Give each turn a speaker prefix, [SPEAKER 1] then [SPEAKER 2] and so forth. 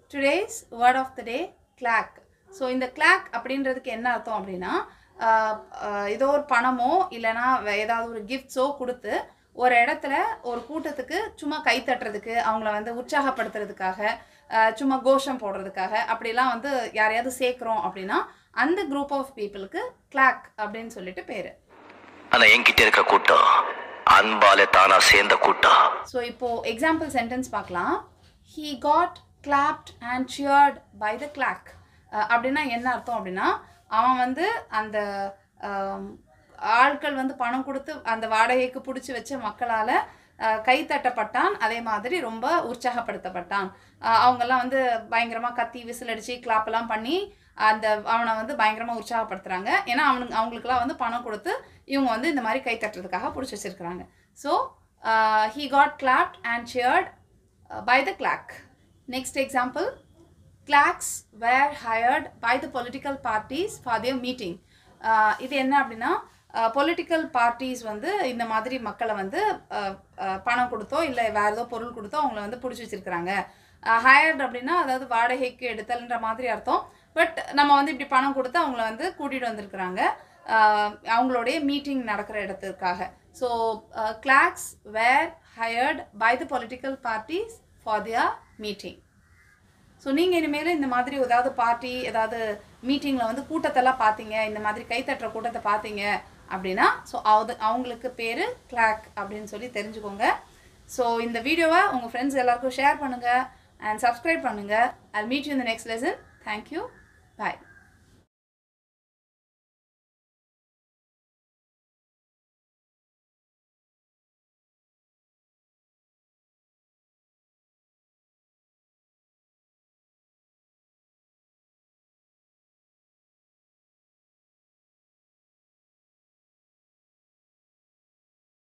[SPEAKER 1] today's word of the day claque so இந்த claque அப்படின்றதுக்கு என்ன அர்த்தம் அப்படின்னா ஆஹ் ஆஹ் ஏதோ ஒரு பணமோ இல்லைன்னா வே- ஏதாவது ஒரு கிஃப்ட்ஸோ கொடுத்து ஒரு இடத்துல ஒரு கூட்டத்துக்கு சும்மா கை தட்டுறதுக்கு அவங்கள வந்து உற்சாகப்படுத்துறதுக்காக ஆஹ் சும்மா கோஷம் போடுறதுக்காக அப்படிலாம் வந்து யாரையாவது சேர்க்குறோம் அப்படின்னா அந்த குரூப் ஆஃப் பீப்புளுக்கு கிளாக் அப்படின்னு சொல்லிட்டு பேர்
[SPEAKER 2] ஆனா என்கிட்ட இருக்க கூட்டம் அன்பாலே தானா சேர்ந்த கூட்டம்
[SPEAKER 1] ஸோ இப்போ எக்ஸாம்பிள் சென்டென்ஸ் பார்க்கலாம் he got clapped and cheered by the claque அப்படின்னா என்ன அர்த்தம் அப்படின்னா அவன் வந்து அந்த ஆம், ஆட்கள் வந்து பணம் கொடுத்து அந்த வாடகைக்கு பிடிச்சி வச்ச மக்களால் கைத்தட்டப்பட்டான் அதே மாதிரி ரொம்ப உற்சாகப்படுத்தப்பட்டான் அஹ் அவங்கெல்லாம் வந்து பயங்கரமாக கத்தி விசில் அடித்து கிளாப்பெல்லாம் பண்ணி அந்த அவனை வந்து பயங்கரமாக உற்சாகப்படுத்துகிறாங்க ஏன்னா அவனுக்கு அவங்களுக்குலாம் வந்து பணம் கொடுத்து இவங்க வந்து இந்த மாதிரி கை தட்டுறதுக்காக பிடிச்சி வச்சிருக்கிறாங்க so he got clapped and cheered by the claque next example claques were hired by the political parties for their meeting இது என்ன அப்படின்னா பொலிட்டிக்கல் பார்ட்டிஸ் வந்து இந்த மாதிரி மக்களை வந்து அஹ், அஹ், பணம் கொடுத்தோ இல்லை வேறு ஏதோ பொருள் கொடுத்தோ அவங்கள வந்து பிடிச்சி வச்சிருக்கிறாங்க ஹயர்ட் அப்படின்னா அதாவது வாடகைக்கு எடுத்தல்ன்ற மாதிரி அர்த்தம் பட் நம்ம வந்து இப்படி பணம் கொடுத்து அவங்கள வந்து கூட்டிகிட்டு வந்திருக்கிறாங்க அஹ், அவங்களுடைய மீட்டிங் நடக்கிற இடத்துக்காக so claques were hired by the political parties for their meeting so நீங்கள் இனிமேல் இந்த மாதிரி ஏதாவது பார்ட்டி ஏதாவது மீட்டிங்கில் வந்து கூட்டத்தெல்லாம் பார்த்தீங்க இந்த மாதிரி கைத்தட்டுற கூட்டத்தை பார்த்தீங்க அப்படின்னா ஸோ அது அவங்களுக்கு பேர் கிளாக் அப்படின்னு சொல்லி தெரிஞ்சுக்கோங்க ஸோ இந்த வீடியோவை உங்கள் ஃப்ரெண்ட்ஸ் எல்லாருக்கும் ஷேர் பண்ணுங்கள் அண்ட் சப்ஸ்கிரைப் பண்ணுங்கள் ஐ மீட் யூ இந்த நெக்ஸ்ட் லெசன் தேங்க்யூ பாய்